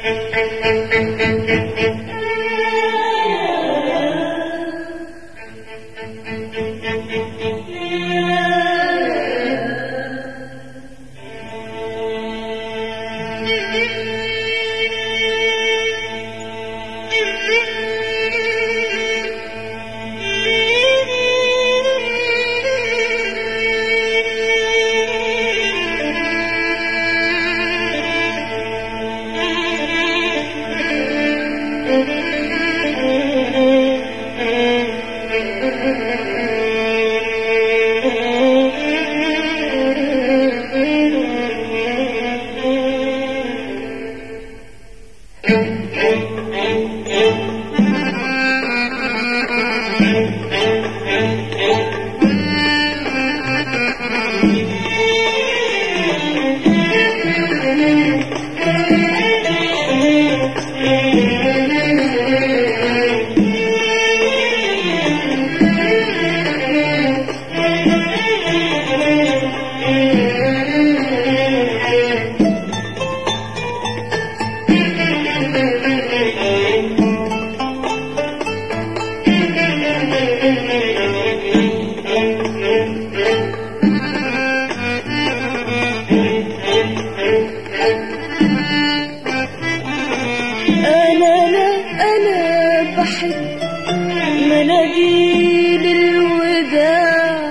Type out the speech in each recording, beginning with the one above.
أنا لا أنا بحب مناديل الوداع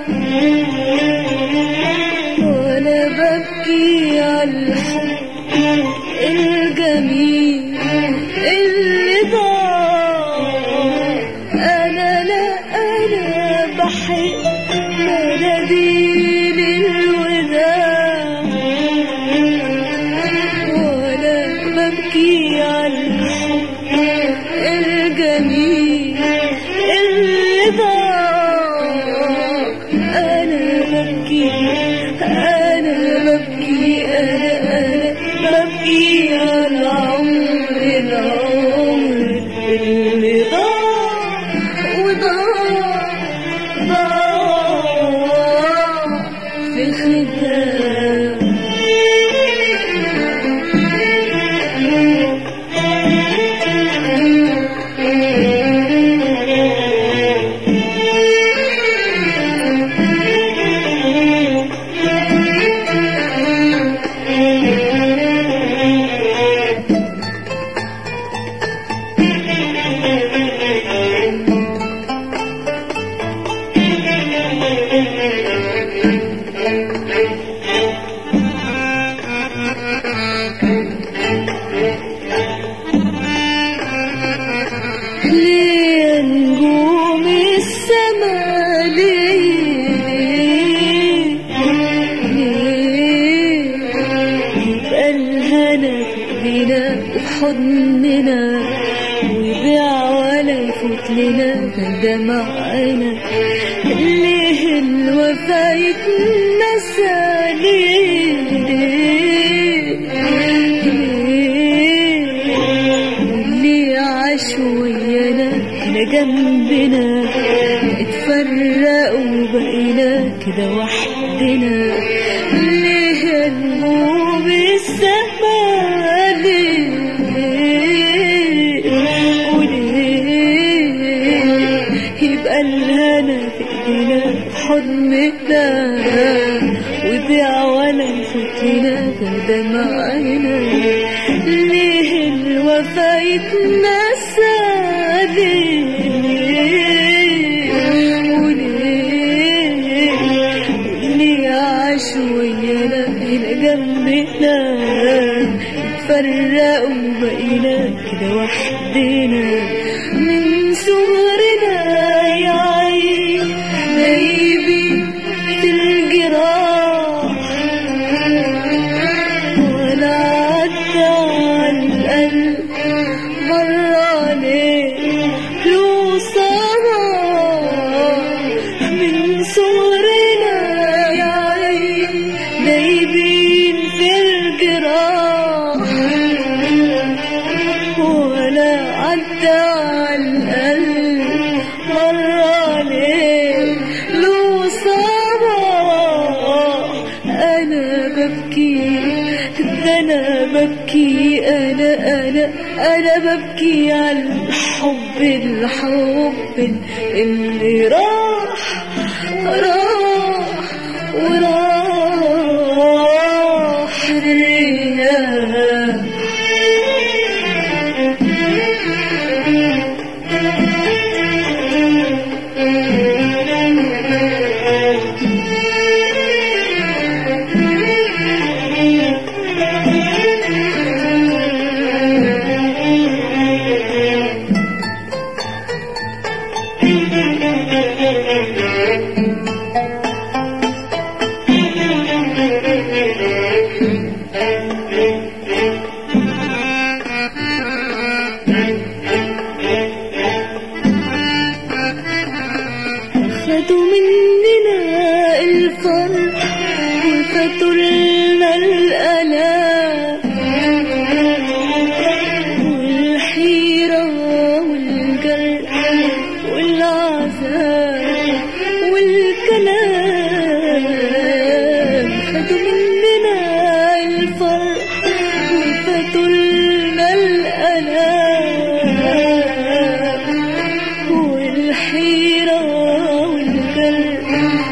وأنا ببكي على الحب الجميل اللي ضاع أنا لا أنا بحب مناديل الوداع ولا ببكي على الحب الجميل اللي ضاع أنا ببكي أنا ببكي أنا أنا ببكي على عمر العمر اللي ضاع وضاع ضاع في الخدام ليه نجوم السما ليه ليه يبقى الهنا بينا وحضننا ويضيع ولا يفوت لنا دمعنا ليه الوفا يتنسى ليه ليه واللي عاش ويانا هنا جنبنا اتفرقوا وبقينا كده وحدنا ليه نجوم السما ليه وليه يبقى الهنا في ايدينا في حضننا ويضيع ولا يفوت لنا دمعنا ليه الوفا يتنسى ليه وليه اللي عاش ويانا هنا جنبنا اتفرقوا وبقينا كده وحدنا من صغرنا يا عين غايبين في الجراح ولا عدى على القلب مرة ليه له صلاح من صغرنا يا عين نايبين في الجراح ولا عدى على القلب مرة ليه له صباح أنا ببكي ده أنا ببكي أنا أنا أنا ببكي على الحب الحب اللي راح راح وراح الرياح خدوا مننا الفرح وفاتوا لنا الآلام والحيرة والجرح والعذاب والكلام خدوا مننا الفرح وفاتوا لنا الآلام والحيرة والقلب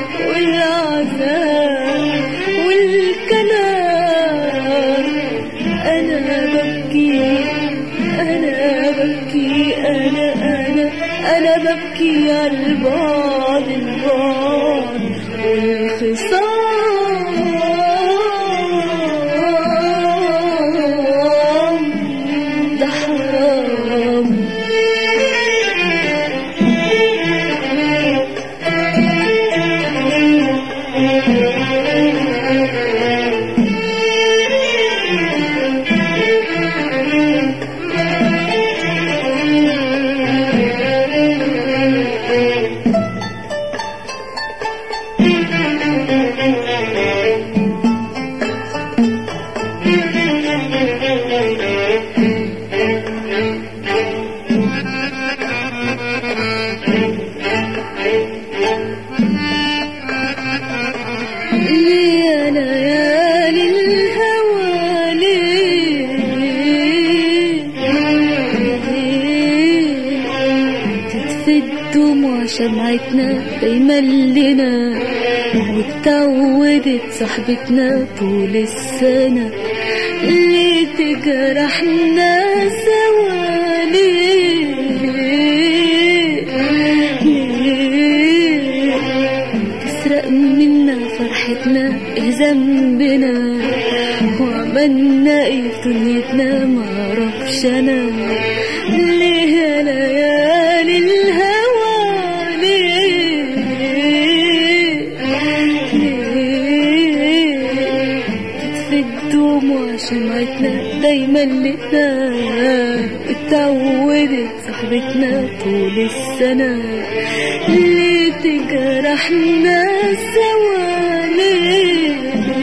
والعذاب والكلام أنا ببكي أنا ببكي أنا أنا أنا ببكي على البعد البعد والخصام ده حرام ليه ليالي الهوى ليه تطفي الدموع شمعتنا دايما لنا يعني اتعودت صاحبتنا طول السنة ليه تجرحنا سوا ليه ليه تسرق منا فرحتنا ايه ذنبنا وعملنا ايه في دنيتنا معرفش انا ليه يا ليالي الهوى ليه ليه تطفي الدموع شمعتنا دايما لنا اتعودت صاحبتنا طول السنة ليه تجرحنا سوا ليه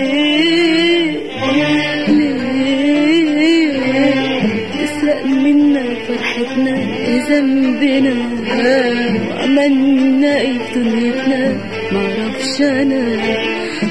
ليه تسرق منا فرحتنا ايه ذنبنا وعملنا ايه في دنيتنا معرفش انا